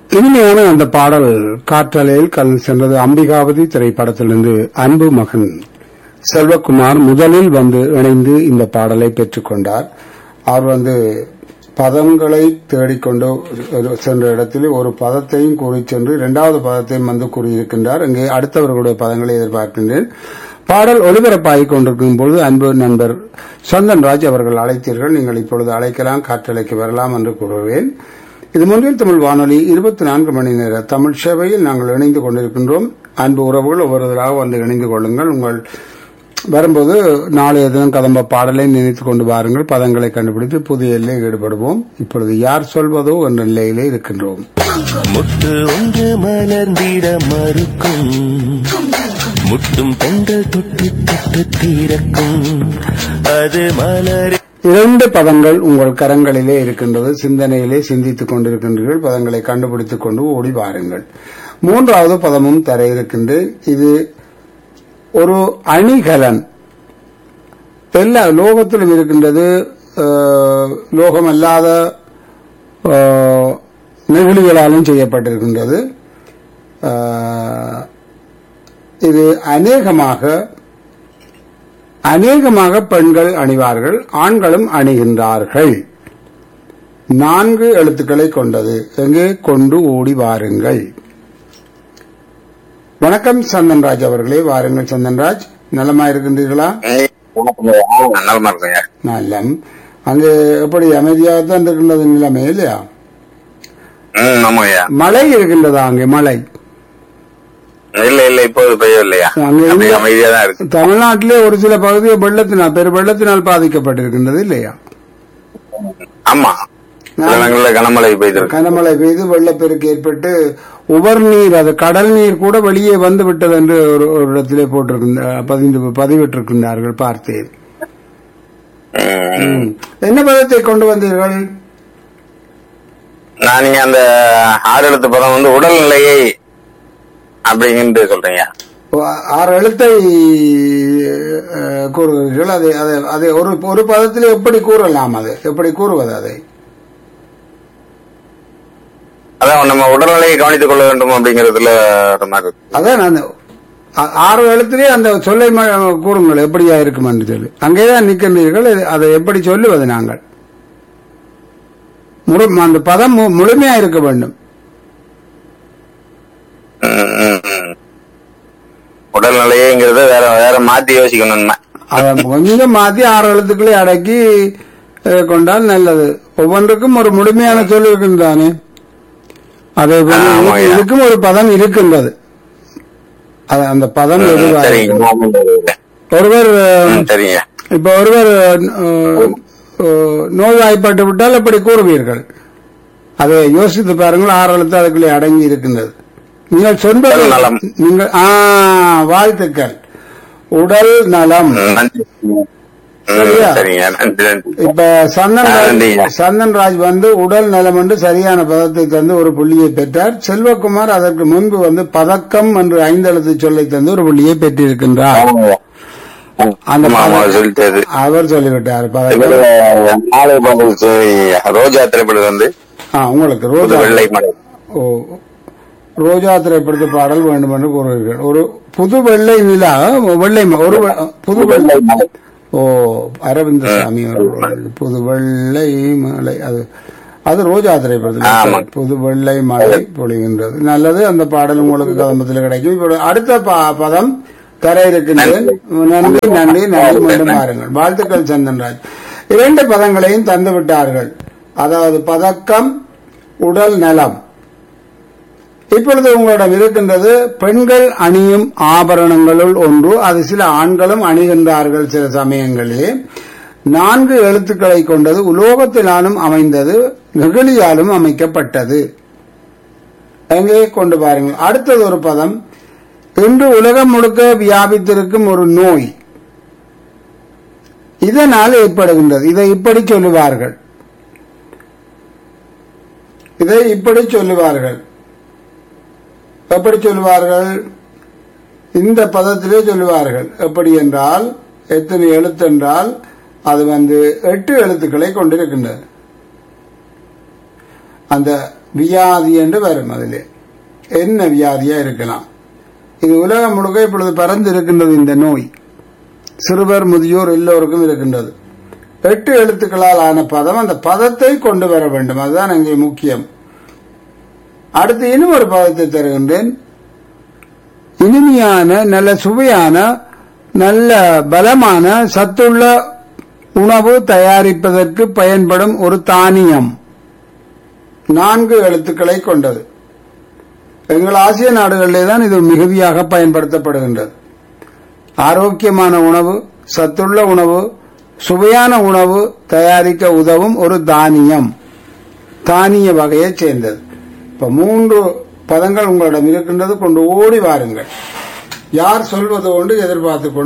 இனிமையான அந்த பாடல் காற்றலையில் கல் சென்றது அம்பிகாவதி திரைப்படத்திலிருந்து அன்பு மகன் செல்வகுமார் முதலில் வந்து இணைந்து இந்த பாடலை பெற்றுக்கொண்டார் அவர் வந்து பதங்களை தேடிக்கொண்டு ஒரு- சென்ற இடத்தில் ஒரு பதத்தையும் கூறி சென்று இரண்டாவது பதத்தையும் வந்து கூறியிருக்கின்றார் இங்கே அடுத்தவர்களுடைய பதங்களை எதிர்பார்க்கின்றேன் பாடல் ஒளிபரப்பாகிக் கொண்டிருக்கும் பொழுது அன்பு நண்பர் சந்தன்ராஜ் அவர்கள் அழைத்தீர்கள் நீங்கள் இப்பொழுது அழைக்கலாம் காற்றலைக்கு வரலாம் என்று கூறுவேன் இது முன்னில் தமிழ் வானொலி இருபத்தி நான்கு மணி நேர தமிழ் சேவையில் நாங்கள் இணைந்து கொண்டிருக்கின்றோம் அன்பு உறவுகள் ஒவ்வொருவராக வந்து இணைந்து கொள்ளுங்கள் உங்கள் வரும்போது நாளைய தினம் கதம்ப பாடலை நினைத்துக் கொண்டு வாருங்கள் பதங்களை கண்டுபிடித்து புதிய எல்லையில் ஈடுபடுவோம் இப்பொழுது யார் சொல்வதோ என்ற நிலையிலே இருக்கின்றோம் முட்டு ஒன்று மலர்ந்திட மறுக்கும் முட்டும் பெண்கள் தொட்டு தொட்டு தீரக்கும் அது மலரே இரண்டு பதங்கள் உங்கள் கரங்களிலே இருக்கின்றது சிந்தனையிலே சிந்தித்துக் கொண்டிருக்கின்றீர்கள் பதங்களை கண்டுபிடித்துக் கொண்டு ஓடி வாருங்கள் மூன்றாவது பதமும் தர இருக்கின்றேன் இது ஒரு அணிகலன் எல்லா லோகத்திலும் இருக்கின்றது அஹ், லோகம் அல்லாத அஹ், நெகிழிகளாலும் செய்யப்பட்டிருக்கின்றது அஹ், இது அநேகமாக அநேகமாக பெண்கள் அணிவார்கள் ஆண்களும் அணிகின்றார்கள் நான்கு எழுத்துக்களை கொண்டது எங்கே கொண்டு ஓடி வாருங்கள் வணக்கம் சந்தன்ராஜ் அவர்களே வாருங்கள் சந்தன்ராஜ் நலமா இருக்கின்றீர்களா நலமா இருக்குங்க நலம் அங்கு எப்படி அமைதியாக தான் இருக்கின்றது நிலைமை இல்லையா ம் ஆமாங்கய்யா மழை இருக்கின்றதா அங்கே மழை இல்ல இல்ல இப்போது பெய்யவில்லையா அங்க அப்படியே இருந்து- அமைதியா தான் இருக்கு தமிழ்நாட்டிலே ஒரு சில பகுதிகள் வெள்ளத்தினால் பெரு வெள்ளத்தினால் பாதிக்கப்பட்டிருக்கின்றது இல்லையா ஆமா சில இடங்கள்ல கனமழை பெய்திருக்கு கனமழை பெய்து வெள்ளப்பெருக்கு ஏற்பட்டு உவர் நீர் அது கடல் நீர் கூட வெளியே வந்து விட்டது என்று ஒரு ஒரு இடத்திலே போட்டிருக்கின்ற பதிந்து பதிவிட்டிருக்கின்றார்கள் பார்த்தேன் ம். ம். என்ன பதத்தை கொண்டு வந்தீர்கள் நான் நீங்க அந்த ஆறு எழுத்து பதம் வந்து உடல்நிலையை அப்படிங்கிட்டு சொல்றீங்க ஓ, ஆறு எழுத்தை அஹ், கூறுகிறீர்கள் அதை அதை அதை ஒரு ஒரு பதத்திலே எப்படி கூறலாம் அது எப்படி கூறுவது அதை அதான் நம்ம உடல்நிலையை கவனித்துக் கொள்ள வேண்டும் அப்படிங்கறதுல ஒரு மாதிரி இருக்கு. அதான் அந்த ஆ- ஆறு எழுத்திலே அந்த சொல்லை ம- கூறுங்கள் எப்படியா இருக்கும் என்று சொல்லி அங்கேதான் நிற்கின்றீர்கள் இது- அதை எப்படி சொல்லுவது நாங்கள் முழு- அந்த பதம் மு- முழுமையா இருக்க வேண்டும் ம், ம், ம். உடல்நிலையங்கிறத வேற வேற மாத்தி யோசிக்கணும் அதை கொஞ்சம் மாத்தி ஆறு எழுத்துக்களை அடக்கி அஹ், கொண்டால் நல்லது ஒவ்வொன்றுக்கும் ஒரு முழுமையான சொல் இருக்கின்றானே அதை போல ஆ, ஆமாய்யா. இதுக்கு- இதுக்கும் ஒரு பதம் இருக்கின்றது அது அந்த பதம் எதுவாக சரிங்க ஒருவர் அஹ், ம், சரிங்க இப்ப ஒருவர் அஹ், அஹ், நோய்வாய்ப்பட்டு விட்டால் எப்படி கூறுவீர்கள் அதை யோசித்து பாருங்கள் ஆறு எழுத்து அதுக்குள்ளே அடங்கி இருக்கின்றது நீங்கள் சொன்னது உடல் நலம். நீங்கள் ஆ வாழ்த்துக்கள் உடல் நலம் ம், நன்றி ம், சரியா? சரிங்க நன்றி நன்றி இப்ப சந்தன் ஆ, ராஜ் நன்றிங்க. சந்தன் ராஜ் வந்து உடல் நலம் என்று சரியான பதத்தை தந்து ஒரு புள்ளியை பெற்றார் செல்வகுமார் அதற்கு முன்பு வந்து பதக்கம் என்று ஐந்தெழுத்து சொல்லை தந்து ஒரு புள்ளியை பெற்றிருக்கின்றார் அந்த ஆமா, ஆமா, பதக்கம் சொல்லிட்டாரு அவர் சொல்லிவிட்டார் பதக்கம் இதுல நாளை பகல் சோழி- ரோஜா திரைப்படம் வந்து ஆ, உங்களுக்கு புது ரோஜா வெள்ளை மலை ஓ ரோஜா திரைப்படத்து பாடல் வேண்டும் என்று கூறுவீர்கள் ஒரு புது வெள்ளை நிலா வெள்ளை ம- ஒரு வெ- புது வெள்ளை மலை ஓ அரவிந்த சாமி அவர்கள் புது வெள்ளை மலை அது அது ரோஜா ஆமா. திரைப்படத்தில் புது வெள்ளை மலை பொழிகின்றது நல்லது அந்த பாடல் உங்களுக்கு கதம்பத்தில் கிடைக்கும் இப்ப அடுத்த ப- பதம் தர இருக்கின்றேன் நன்றி நன்றி நன்றி மீண்டும் பாருங்கள் வாழ்த்துக்கள் சந்தன்ராஜ் இரண்டு பதங்களையும் தந்து விட்டார்கள் அதாவது பதக்கம் உடல் நலம் இப்பொழுது உங்களிடம் இருக்கின்றது பெண்கள் அணியும் ஆபரணங்களுள் ஒன்று அது சில ஆண்களும் அணிகின்றார்கள் சில சமயங்களிலே நான்கு எழுத்துக்களை கொண்டது உலோகத்தினாலும் அமைந்தது நெகிழியாலும் அமைக்கப்பட்டது எங்கே கொண்டு பாருங்கள் அடுத்தது ஒரு பதம் இன்று உலகம் முழுக்க வியாபித்திருக்கும் ஒரு நோய் இதனால் ஏற்படுகின்றது இதை இப்படி சொல்லுவார்கள் இதை இப்படி சொல்லுவார்கள் எப்படி சொல்லுவார்கள் இந்த பதத்திலே சொல்லுவார்கள் எப்படி என்றால் எத்தனை எழுத்து என்றால் அது வந்து எட்டு எழுத்துக்களை கொண்டிருக்கின்றது அந்த வியாதி என்று வரும் அதிலே என்ன வியாதியா இருக்கலாம் இது உலகம் முழுக்க இப்பொழுது பறந்து இருக்கின்றது இந்த நோய் சிறுவர் முதியோர் எல்லோருக்கும் இருக்கின்றது எட்டு எழுத்துக்களால் ஆன பதம் அந்த பதத்தை கொண்டு வர வேண்டும் அதுதான் அங்கே முக்கியம் அடுத்து இன்னும் ஒரு பதத்தை தருகின்றேன் இனிமையான நல்ல சுவையான நல்ல பலமான சத்துள்ள உணவு தயாரிப்பதற்கு பயன்படும் ஒரு தானியம் நான்கு எழுத்துக்களை கொண்டது எங்கள் ஆசிய நாடுகளிலே தான் இது மிகுதியாக பயன்படுத்தப்படுகின்றது ஆரோக்கியமான உணவு சத்துள்ள உணவு சுவையான உணவு தயாரிக்க உதவும் ஒரு தானியம் தானிய வகையைச் சேர்ந்தது இப்ப மூன்று பதங்கள் உங்களிடம் இருக்கின்றது கொண்டு ஓடி வாருங்கள் யார் சொல்வது கொண்டு எதிர்பார்த்து கொண்டு